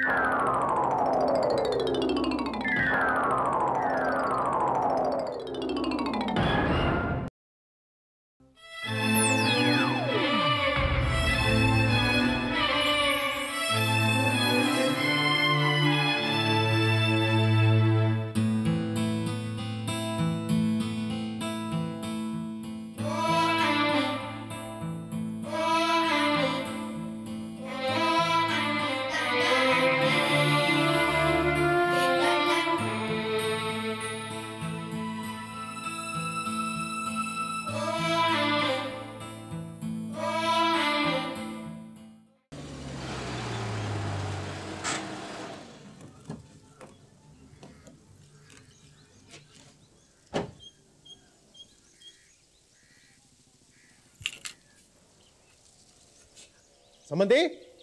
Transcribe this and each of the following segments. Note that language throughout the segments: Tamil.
சம்மந்தி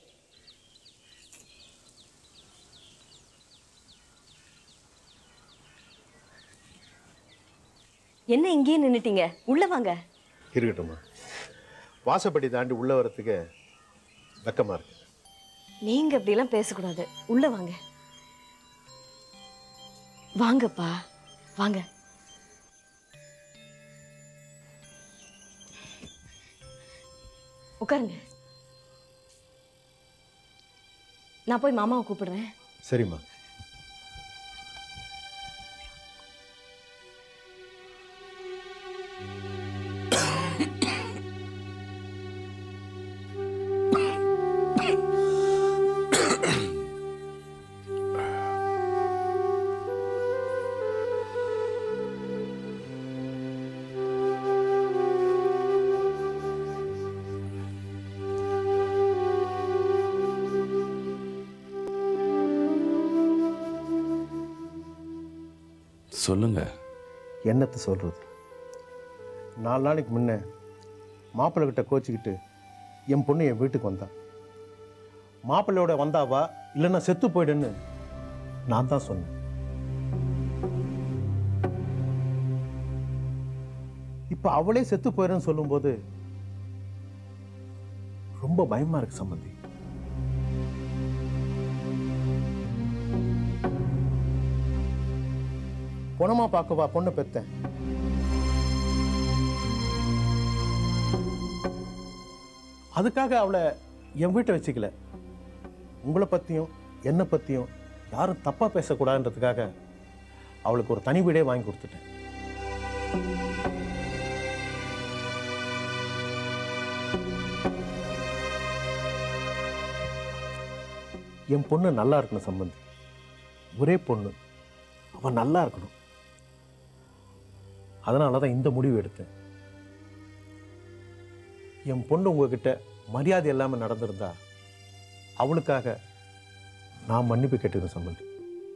என்ன இங்கேயே நின்னுட்டீங்க உள்ள வாங்க இருக்கட்டும்மா வாசப்படி தாண்டி உள்ள வரத்துக்கு வெக்கமா இருக்கு நீங்க அப்படிலாம் பேசக்கூடாது உள்ள வாங்க வாங்கப்பா வாங்க உட்காருங்க நான் போய் மாமாவை கூப்பிடுறேன் சரிம்மா சொல்லுங்க என்னத்தை சொல்றது நாலு நாளைக்கு முன்ன மாப்பிள்ளை கிட்ட கோச்சிக்கிட்டு என் பொண்ணு என் வீட்டுக்கு வந்தான் மாப்பிள்ளையோட வந்தாவா இல்லைன்னா செத்து போயிடுன்னு நான் தான் சொன்னேன் இப்போ அவளே செத்து போயிடுன்னு சொல்லும்போது ரொம்ப பயமா இருக்கு சம்பந்தி பொணமா பார்க்கவா பொண்ணை பெத்தேன் அதுக்காக அவளை என் வீட்டை வச்சுக்கல உங்களை பற்றியும் என்னை பற்றியும் யாரும் தப்பாக பேசக்கூடாதுன்றதுக்காக அவளுக்கு ஒரு தனி வீடே வாங்கி கொடுத்துட்டேன் என் பொண்ணு நல்லா இருக்கணும் சம்பந்தி ஒரே பொண்ணு அவன் நல்லா இருக்கணும் அதனால தான் இந்த முடிவு எடுத்தேன் என் பொண்ணு உங்ககிட்ட மரியாதை இல்லாமல் நடந்திருந்தா அவளுக்காக நான் மன்னிப்பு கேட்டுக்கிறேன் சம்பந்தி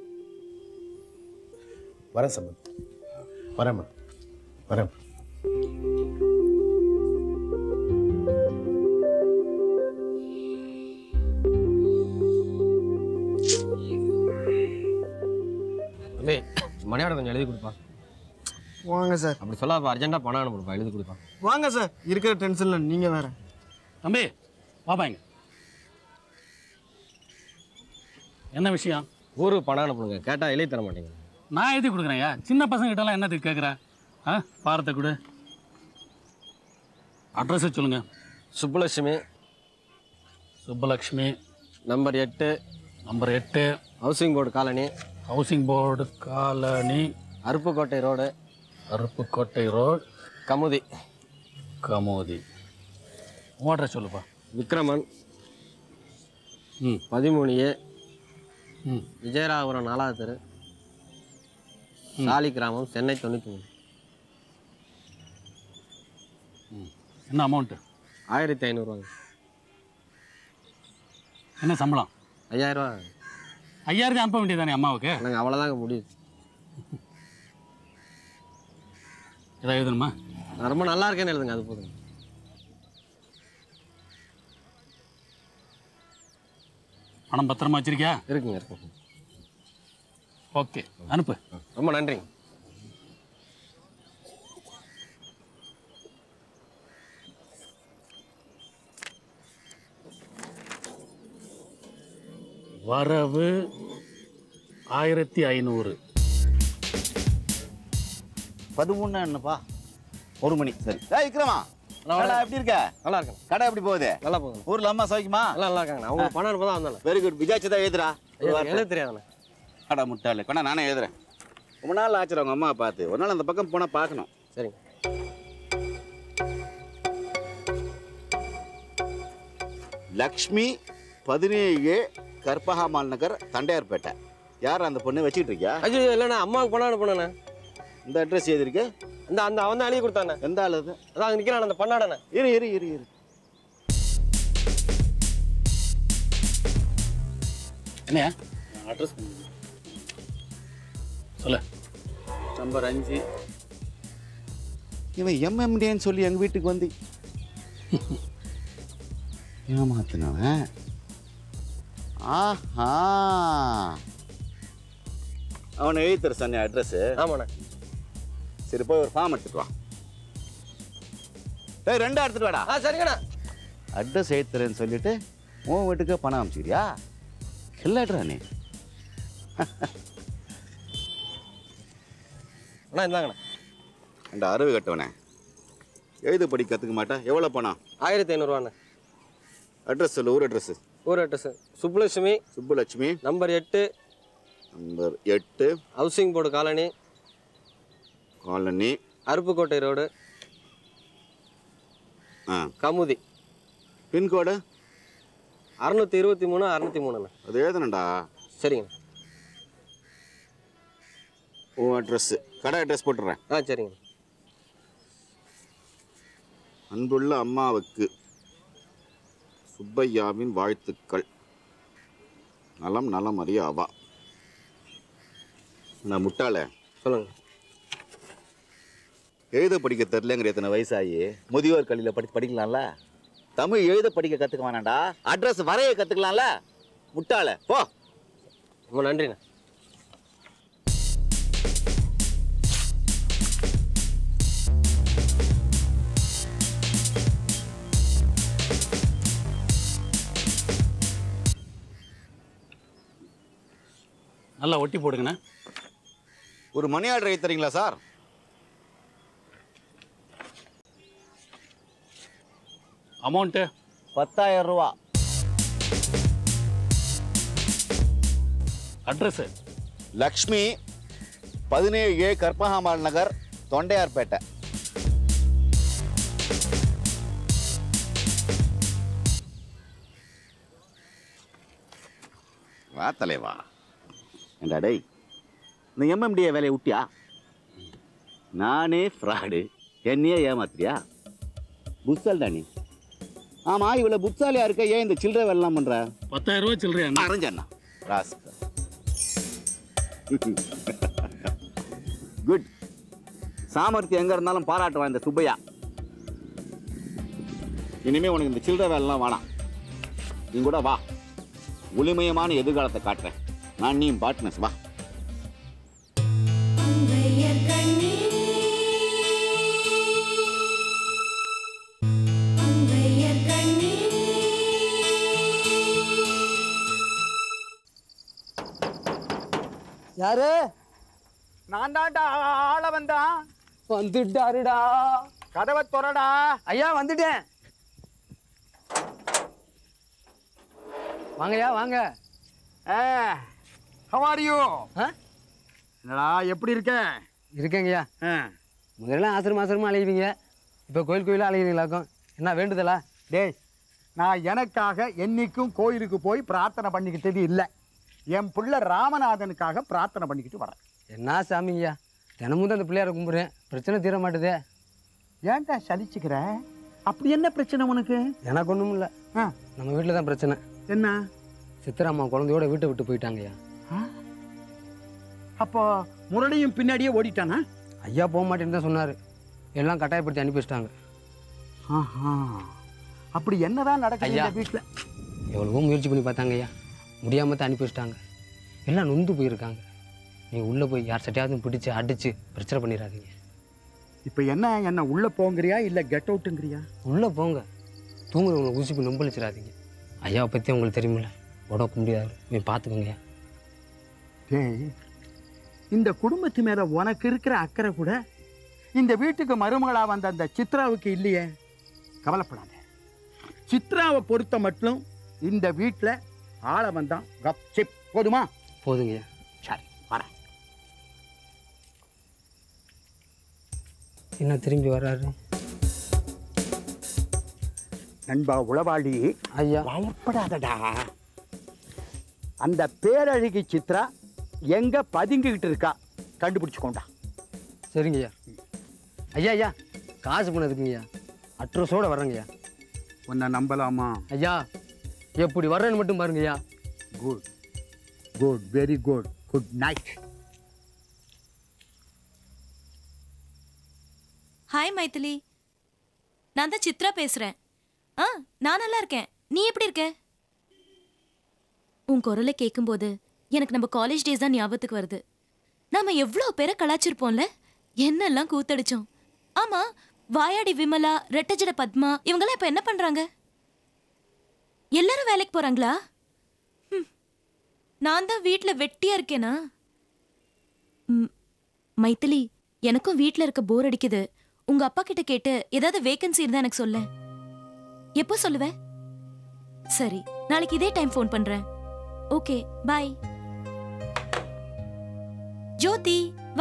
வரேன் சம்பந்தி வரேம்மா வரேன் தம்பி மணியோட கொஞ்சம் எழுதி கொடுப்பா வாங்க சார் அப்படி சொல்லாப்பா அர்ஜென்ட்டாக பணம் அனுப்பிடுப்பா எழுதி கொடுப்பான் வாங்க சார் இருக்கிற டென்ஷனில் நீங்கள் வேற தம்பி வாப்பா இங்க என்ன விஷயம் ஊருக்கு பணம் அனுப்புங்க கேட்டால் எழுதி தர மாட்டேங்க நான் எழுதி கொடுக்குறேன்யா சின்ன பசங்கிட்டலாம் என்னத்துக்கு கேட்குற ஆ பாரத்தை கொடு அட்ரஸை சொல்லுங்க சுப்புலட்சுமி சுப்பலக்ஷ்மி நம்பர் எட்டு நம்பர் எட்டு housing board colony housing board colony Aruppukottai road Aruppukottai road Kamuthi Kamothi உன் அட்ரஸ் சொல்லுப்பா விக்ரமன் ம் பதிமூணு ஏ ம் விஜயராகபுரம் நாலாவது தெரு சாலி கிராமம் சென்னை தொண்ணூற்றி மூணு என்ன அமௌண்ட்டு ஆயிரத்தி ஐநூறுவாங்க என்ன சம்பளம் ஐயாயிரரூவா ஐயாயிரத்தி அனுப்ப வேண்டியதானே அம்மாவுக்கு நாங்கள் அவ்வளோதாங்க முடியுது ஏதாவது எழுதணுமா நான் ரொம்ப நல்லா இருக்கேன்னு எழுதுங்க அது போதுங்க பணம் பத்திரமா வச்சிருக்கியா இருக்குங்க இருக்குங்க ஓகே அனுப்பு ரொம்ப நன்றிங்க வரவு ஆயிரத்தி ஐநூறு பதிமூணு என்னப்பா ஒரு மணி சரி ஏய் விக்ரமா நல்லா கடை எப்படி இருக்க நல்லா இருக்கேன் கடை எப்படி போகுது நல்லா போகுது ஊர்ல அம்மா சௌக்கியமா நல்லா நல்லா இருக்காங்க அவங்க பணம் அனுப்ப தான் வந்தானே வெரி குட் விஜயாச்சி தான் எழுதுறா ஒரு வார்த்தை. எழுத தெரியாதானே அடா முட்டாளு கொண்டா நானே எழுதுறேன் ரொம்ப நாள் ஆச்சு அவங்க அம்மா பார்த்து ஒரு நாள் அந்த பக்கம் போனால் பார்க்கணும் சரிங்க லக்ஷ்மி பதினேழு கற்பகாமால் நகர் தண்டையார்பேட்டை யார் அந்த பொண்ணு வச்சுக்கிட்டு இருக்கியா ஐயோ இல்லைண்ணா அம்மாவுக்கு பணம் அனுப்பணே இந்த அட்ரஸ் எழுதிருக்கு இந்த அந்த அவன் தான் எழுதி கொடுத்தானே எந்த ஆள் அது அதான் அங்கே நிற்கிறான் அந்த பண்ணாடனே இரு இரு இரு இரு என்னையா அட்ரஸ் சொல்ல நம்பர் அஞ்சு இவன் எம்எம்டின்னு சொல்லி எங்கள் வீட்டுக்கு வந்து ஏமாத்தினவன் ஆஹா அவனை எழுத்துற சொன்ன அட்ரஸு ஆமாண்ணே சரி போய் ஒரு ஃபார்ம் எடுத்துட்டு வா ஏய் ரெண்டா எடுத்துட்டு வாடா ஆ சரிங்கண்ணா அட்ரஸ் எழுத்துறேன்னு சொல்லிட்டு உன் வீட்டுக்கு பணம் அனுப்பிச்சிரியா கில்லாடுறா நீ அண்ணா இந்தாங்கண்ணா அந்த அறுவை கட்டவனே எழுத படி கற்றுக்க மாட்டேன் எவ்வளோ பணம் ஆயிரத்தி ஐநூறுவாண்ணே அட்ரஸ் சொல்லு ஊர் அட்ரஸ் ஊர் அட்ரஸ் சுப்புலட்சுமி சுப்புலட்சுமி நம்பர் எட்டு நம்பர் எட்டு housing board colony colony Aruppukottai road ஆ கமுதி பின்கோடு அறுநூத்தி இருபத்தி மூணு அறுநூத்தி மூணுண்ணே அது எழுதணும்டா சரிங்க உன் அட்ரஸ் கடை அட்ரஸ் போட்டுறேன் ஆ சரிங்க அன்புள்ள அம்மாவுக்கு சுப்பையாவின் வாழ்த்துக்கள் நலம் நலம் அறிய அவா நான் முட்டாள சொல்லுங்க எழுத படிக்க தெரிலங்கிற எத்தனை வயசாகி முதியோர் கல்வியில் படி படிக்கலாம்ல தமிழ் எழுத படிக்க கற்றுக்க வேணாம்டா அட்ரஸ் வரைய கற்றுக்கலாம்ல முட்டாள போ ரொம்ப நன்றிண்ணே நல்லா ஒட்டி போடுங்கண்ணே ஒரு மணி ஆர்டர் எழுதி தரீங்களா சார் அமௌண்ட்டு பத்தாயிரம் ரூபா அட்ரஸ்ஸு லக்ஷ்மி பதினேழு ஏ கற்பகாமால் நகர் தொண்டையார்பேட்டை வா தலைவா ஏண்டா டேய் இந்த எம்எம்டிஏ வேலையை விட்டியா நானே ஃப்ராடு என்னையே ஏமாத்துறியா புத்தால்டா நீ ஆமா இவ்வளோ புத்தாலியா இருக்க ஏன் இந்த சில்லறை வேலைலாம் பண்ற பத்தாயிரம் ரூபா சில்லறையா அரஞ்சண்ணா ராஸ்கல் குட் சாமர்த்தியம் எங்க இருந்தாலும் பாராட்டுவான் இந்த சுப்பையா இனிமே உனக்கு இந்த சில்லறை வேலைலாம் வேணாம் நீ கூட வா ஒளிமயமான எதிர்காலத்தை காட்டுறேன் நான் நீ பார்ட்னர்ஸ் வா அங்கையர் கண்ணே அங்கையர் கண்ணே யாரு நான் தான்டா ஆள வந்தான் வந்துட்டாருடா கதவை திறடா ஐயா வந்துட்டேன் வாங்கய்யா வாங்க ஏ ஹவாரியூ ஆ? என்னடா எப்படி இருக்க இருக்கேங்கய்யா ஆ. முதல்ல ஆசிரம ஆசிரமா அலைவீங்க இப்போ கோயில் கோயிலாக அலைகிறீங்களாக்கும் என்ன வேண்டுதலா டேய் நான் எனக்காக என்னைக்கும் கோயிலுக்கு போய் பிரார்த்தனை பண்ணிக்கிட்டது இல்லை என் புள்ள ராமநாதனுக்காக பிரார்த்தனை பண்ணிக்கிட்டு வரேன் என்ன சாமிங்கய்யா தினமும் தான் அந்த பிள்ளையாரை கும்பிட்றேன் பிரச்சனை தீர மாட்டுதே ஏன்டா சலிச்சுக்கிற அப்படி என்ன பிரச்சனை உனக்கு எனக்கு ஒன்றும் இல்லை ஆ, நம்ம வீட்டில் தான் பிரச்சனை என்ன சித்தராம்மா குழந்தையோட வீட்டை விட்டு போயிட்டாங்கய்யா அப்போ முரளியும் பின்னாடியே ஓடிட்டானா ஐயா போக மாட்டேன்னு தான் சொன்னார் எல்லாம் கட்டாயப்படுத்தி அனுப்பி வச்சிட்டாங்க ஆஹா. அப்படி என்னதான் நடக்குது ஐயா. இந்த வீட்டில் எவ்வளவோ முயற்சி பண்ணி பார்த்தாங்க ஐயா முடியாமல் தான் அனுப்பி வச்சிட்டாங்க எல்லாம் நொந்து போயிருக்காங்க நீங்கள் உள்ளே போய் யார் சட்டையாவது பிடிச்சி அடித்து பிரச்சனை பண்ணிடாதீங்க இப்போ என்ன என்ன உள்ள போங்கிறியா இல்லை கெட் அவுட்டுங்கிறியா உள்ளே போங்க தூங்குறவங்களை ஊசிப்பு நம்பளிச்சிடாதீங்க ஐயாவை பற்றி உங்களுக்கு தெரியுமில்ல உடம்பு முடியாது போய் பார்த்துக்கோங்க டேய் இந்த குடும்பத்து மேல உனக்கு இருக்கிற அக்கறை கூட இந்த வீட்டுக்கு மருமகளா வந்த அந்த சித்ராவுக்கு இல்லையே கவலைப்படாத சித்ராவை பொறுத்த மட்டும் இந்த வீட்டில் ஆள வந்தான் கப் சிப் போதுமா போதுங்கய்யா சரி வரேன் என்ன திரும்பி வர்றாரு நண்பா உளவாளி ஐயா பயப்படாதடா அந்த பேரழகி சித்ரா எங்க பதுங்கிக்கிட்டு இருக்கா கண்டுபிடிச்சுக்கோண்டா சரிங்கய்யா ஐயா ஐயா காசு பண்ணதுக்குங்கய்யா அட்ரஸோட வர்றேங்கய்யா உன்னை நம்பலாமா ஐயா எப்படி வர்றேன்னு மட்டும் பாருங்கய்யா good good very good good night hi Mythili நான் தான் சித்ரா பேசுறேன் ஆ நான் நல்லா இருக்கேன் நீ எப்படி இருக்க உன் குரலை கேட்கும்போது எனக்கு நம்ம காலேஜ் டேஸ் தான் ஞாபகத்துக்கு வருது நாம எவ்வளோ பேரை கலாச்சிருப்போம்ல என்னெல்லாம் கூத்தடிச்சோம் ஆமா வாயாடி விமலா ரெட்டஜட பத்மா இவங்கெல்லாம் இப்ப என்ன பண்றாங்க எல்லாரும் வேலைக்கு போறாங்களா ஹம். நான் தான் வீட்ல வெட்டியா இருக்கேனா ம், மைதிலி எனக்கும் வீட்ல இருக்க போர் அடிக்குது உங்க அப்பா கிட்ட கேட்டு ஏதாவது வேகன்சி இருந்தா எனக்கு சொல்ல எப்போ சொல்லுவ சரி நாளைக்கு இதே டைம் ஃபோன் பண்றேன் ஓகே பாய் ஜோதி வா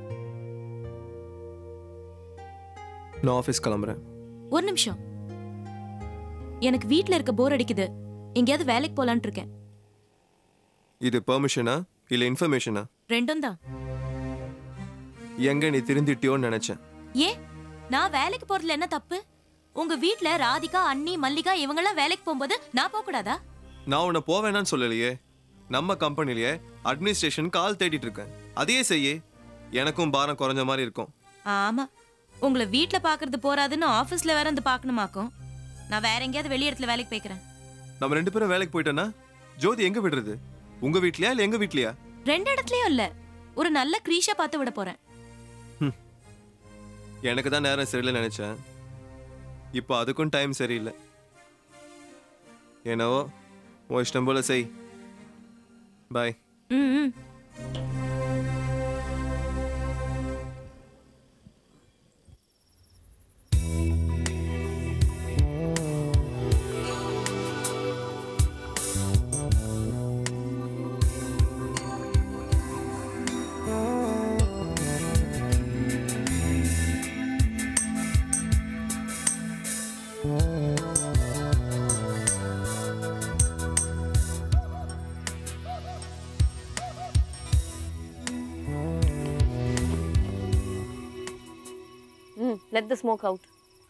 நான் ஆஃபீஸ் கிளம்புறேன் ஒரு நிமிஷம் எனக்கு வீட்ல இருக்க போர் அடிக்குது எங்கேயாவது வேலைக்கு போலான்னு இருக்கேன் இது பெர்மிஷனா இல்லை இன்ஃபர்மேஷனா ரெண்டும் தான் எங்க நீ திருந்திட்டியோன்னு நினைச்சேன் ஏன் நான் வேலைக்கு போறதுல என்ன தப்பு உங்க வீட்ல ராதிகா அண்ணி மல்லிகா இவங்கெல்லாம் வேலைக்கு போகும்போது நான் போக கூடாதா நான் உன்னை போவேணான்னு சொல்லலையே நம்ம கம்பெனிலேயே அட்மினிஸ்ட்ரேஷனுக்கு ஆள் தேடிட்டு இருக்கேன் அதையே செய்யே எனக்கும் பாரம் குறைஞ்ச மாதிரி இருக்கும் ஆமா உங்களை வீட்ல பாக்குறது போறாதுன்னு ஆபீஸ்ல வேற வந்து பார்க்கணுமாக்கும் நான் வேற எங்கேயாவது வெளி இடத்துல வேலைக்கு போய்க்கிறேன் நம்ம ரெண்டு பேரும் வேலைக்கு போயிட்டோன்னா ஜோதி எங்க விடுறது உங்க வீட்லயா இல்லை எங்க வீட்லயா ரெண்டு இடத்துலயும் இல்ல ஒரு நல்ல கிரீஷா பார்த்து விட போறேன் எனக்கு தான் நேரம் சரியில்லை நினைச்சேன் இப்போ அதுக்கும் டைம் சரியில்லை என்னவோ உன் இஷ்டம் போல செய் பாய் ம் ம். ம் லெட் த ஸ்மோக் அவுட்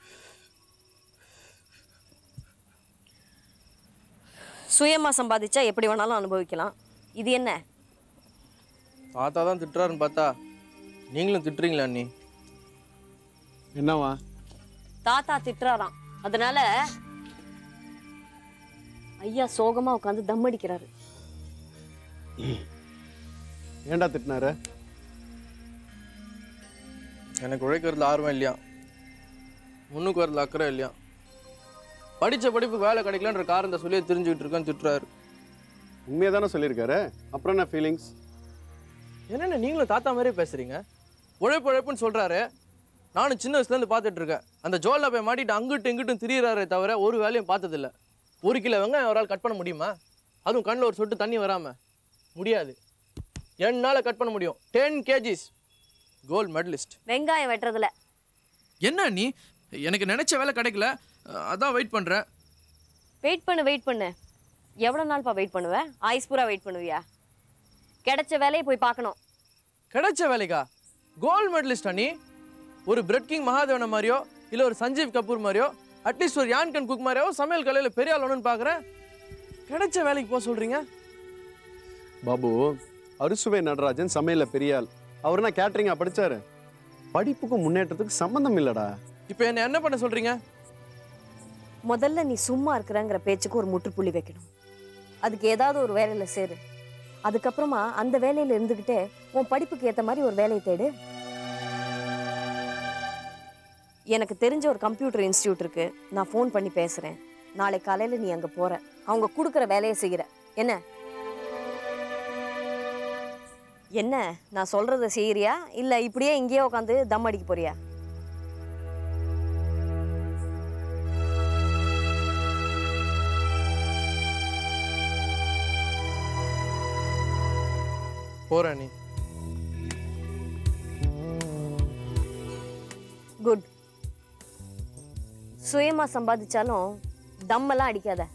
சுயமா சம்பாதிச்சா எப்படி வேணாலும் அனுபவிக்கலாம் இது என்ன தாத்தா தான் திட்டுறாருன்னு பார்த்தா நீங்களும் திட்டுறீங்களா அண்ணி என்னவா தாத்தா திட்டுறாராம் அதனால ஐயா சோகமா உட்காந்து தம் அடிக்கிறாரு ஏன்டா திட்டினாரு எனக்கு உழைக்கிறதுல ஆர்வம் இல்லையா முன்னுக்கு வரதுல அக்கறை இல்லையா படித்த படிப்புக்கு வேலை கிடைக்கலன்ற காரணத்தை சொல்லி தெரிஞ்சுக்கிட்டு இருக்கேன்னு திட்டுறாரு உண்மையை தானே சொல்லியிருக்காரு அப்புறம் என்ன ஃபீலிங்ஸ் என்னென்ன நீங்களும் தாத்தா மாதிரியே பேசுறீங்க உழைப்பு உழைப்புன்னு சொல்றாரு நானும் சின்ன வயசுலேருந்து பார்த்துட்டு இருக்கேன் அந்த ஜோலில் போய் மாட்டிட்டு அங்கிட்டும் இங்கிட்டும் திரியிறாரே தவிர ஒரு வேலையும் பார்த்ததில்ல ஒரு கிலோ வெங்காயம் ஒரு ஆள் கட் பண்ண முடியுமா அதுவும் கண்ணில் ஒரு சொட்டு தண்ணி வராமல் முடியாது என்னால் கட் பண்ண முடியும் டென் கேஜிஸ் கோல்ட் மெடலிஸ்ட் வெங்காயம் வெட்டுறதுல என்ன நீ எனக்கு நினைச்ச வேலை கிடைக்கல அஹ் அதான் வெயிட் பண்ணுறேன் வெயிட் பண்ணு வெயிட் பண்ணு எவ்வளோ நாள்ப்பா வெயிட் பண்ணுவ ஆயுஸ் பூரா வெயிட் பண்ணுவியா கிடைச்ச வேலையை போய் பார்க்கணும் கிடைச்ச வேலைக்கா கோல்ட் மெடலிஸ்ட் அண்ணி ஒரு பிரெட் கிங் மகாதேவன மாதிரியோ இல்லை ஒரு சஞ்சீவ் கபூர் மாதிரியோ அட்லீஸ்ட் ஒரு யான்கன் குக் மாதிரியோ சமையல் கலையில் பெரிய ஆள் ஒன்றுன்னு பார்க்குறேன் கிடைச்ச வேலைக்கு போக சொல்கிறீங்க பாபு அறுசுவை நடராஜன் சமையல்ல பெரிய ஆள் அவர் என்ன கேட்டரிங்கா படிச்சாரு படிப்புக்கும் முன்னேற்றத்துக்கு சம்பந்தம் இல்லடா இப்போ என்ன என்ன பண்ண சொல்கிறீங்க முதல்ல நீ சும்மா இருக்கிறங்கிற பேச்சுக்கு ஒரு முற்றுப்புள்ளி வைக்கணும் அதுக்கு ஏதாவது ஒரு வேலையில சேரு அதுக்கப்புறமா அந்த வேலையில இருந்துகிட்டே உன் படிப்புக்கு ஏத்த மாதிரி ஒரு வேலையை தேடு எனக்கு தெரிஞ்ச ஒரு கம்ப்யூட்டர் இன்ஸ்டியூட் இருக்கு நான் ஃபோன் பண்ணி பேசுறேன் நாளை காலையில நீ அங்க போற அவங்க கொடுக்குற வேலையை செய்கிற என்ன என்ன நான் சொல்றத செய்யறியா இல்ல இப்படியே இங்கேயே உட்காந்து தம் அடிக்க போறியா போற நீ குட் சுயமா சம்பாதிச்சாலும் தம்மெல்லாம் அடிக்காத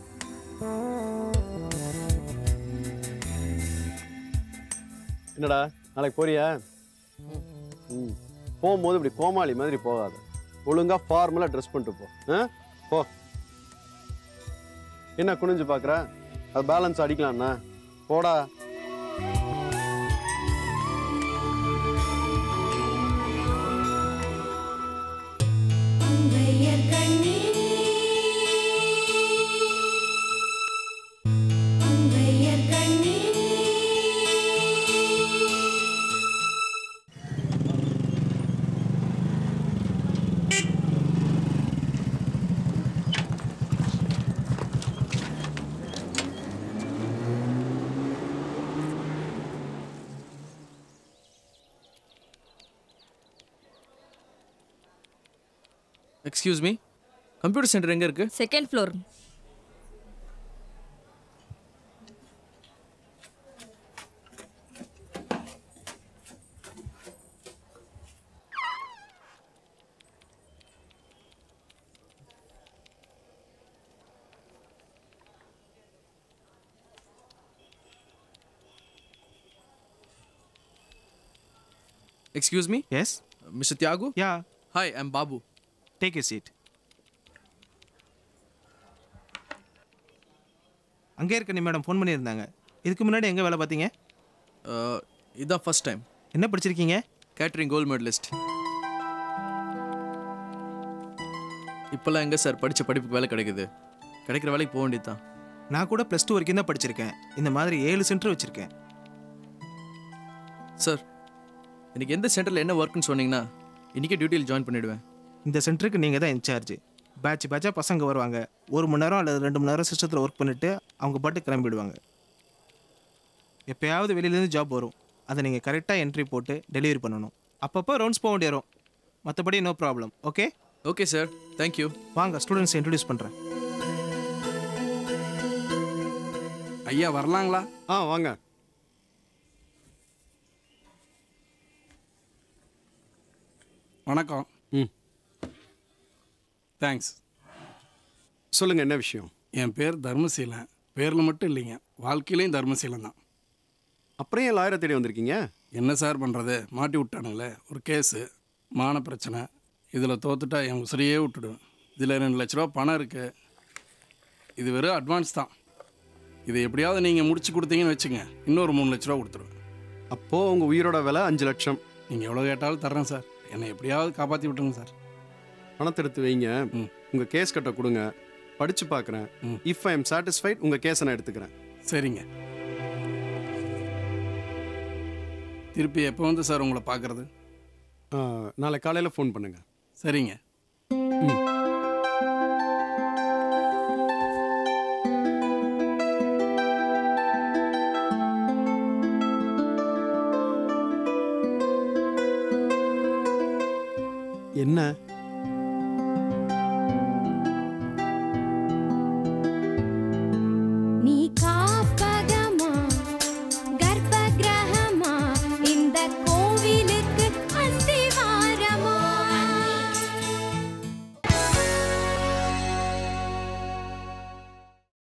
என்னடா நாளைக்கு போறியா ம் போகும்போது இப்படி கோமாளி மாதிரி போகாத ஒழுங்கா ஃபார்மலாக ட்ரெஸ் பண்ணிட்டு போ ஆ போ என்ன குனிஞ்சு பார்க்குற அது பேலன்ஸ் அடிக்கலாம்ண்ணா போடா அங்கையர் கண்ணி அங்கையர் கண்ணி எக்ஸ்கியூஸ் மீ கம்ப்யூட்டர் சென்டர் எங்க இருக்கு second floor excuse me yes mister Thiyagu ya hi I'm Babu take a seat அங்கே இருக்க நீ மேடம் ஃபோன் பண்ணியிருந்தாங்க இதுக்கு முன்னாடி எங்கே வேலை பார்த்தீங்க இதான் ஃபர்ஸ்ட் டைம் என்ன படிச்சிருக்கீங்க கேட்ரிங் கோல்ட் மெடலிஸ்ட் இப்போல்லாம் எங்கே சார் படித்த படிப்புக்கு வேலை கிடைக்குது கிடைக்கிற வேலைக்கு போக வேண்டியது தான் நான் கூட ப்ளஸ் டூ வரைக்கும் தான் படிச்சிருக்கேன் இந்த மாதிரி ஏழு சென்டர் வச்சுருக்கேன் சார் எனக்கு எந்த சென்டரில் என்ன ஒர்க்குன்னு சொன்னீங்கன்னா இன்றைக்கே டியூட்டியில் ஜாயின் பண்ணிவிடுவேன் இந்த சென்டருக்கு நீங்கள் தான் இன்சார்ஜ் பேட்ச் பேட்சாக பசங்க வருவாங்க ஒரு மணி நேரம் அல்லது ரெண்டு மணி நேரம் சிஸ்டத்தில் ஒர்க் பண்ணிவிட்டு அவங்க பாட்டு கிளம்பிடுவாங்க எப்போயாவது வெளியிலேருந்து ஜாப் வரும் அதை நீங்கள் கரெக்டாக என்ட்ரி போட்டு டெலிவரி பண்ணணும் அப்பப்போ ரவுண்ட்ஸ் போக வேண்டிய வரும் மற்றபடி no problem okay okay sir thank you வாங்க ஸ்டூடெண்ட்ஸ் இன்ட்ரடியூஸ் பண்ணுறேன் ஐயா வரலாங்களா ஆ வாங்க வணக்கம் ம் தேங்க்ஸ் சொல்லுங்க என்ன விஷயம் என் பேர் தர்மசீலன் பேரில் மட்டும் இல்லைங்க வாழ்க்கையிலையும் தர்மசீலன் தான் அப்புறம் ஏன் லாயரை தேடி வந்திருக்கீங்க என்ன சார் பண்ணுறது மாட்டி விட்டானுங்களே ஒரு கேஸு மான பிரச்சனை இதில் தோத்துட்டா என் உசிரியே விட்டுடுவேன் இதில் ரெண்டு லட்ச ரூபா பணம் இருக்குது இது வெறும் அட்வான்ஸ் தான் இதை எப்படியாவது நீங்கள் முடிச்சு கொடுத்தீங்கன்னு வச்சுங்க இன்னொரு மூணு லட்ச ரூபா கொடுத்துருவேன் அப்போது உங்கள் உயிரோட விலை அஞ்சு லட்சம் நீங்கள் எவ்வளோ கேட்டாலும் தர்றேன் சார் என்னை எப்படியாவது காப்பாற்றி விட்டுருங்க சார் பணத்தை எடுத்து வைங்க உங்கள் கேஸ் கட்ட கொடுங்க படித்து பார்க்குறேன் இஃப் ஐ எம் சாட்டிஸ்ஃபைட் உங்கள் கேஸை நான் எடுத்துக்கிறேன் சரிங்க திருப்பி எப்போ வந்து சார் உங்களை பார்க்குறது நாளை காலையில் ஃபோன் பண்ணுங்கள் சரிங்க ம்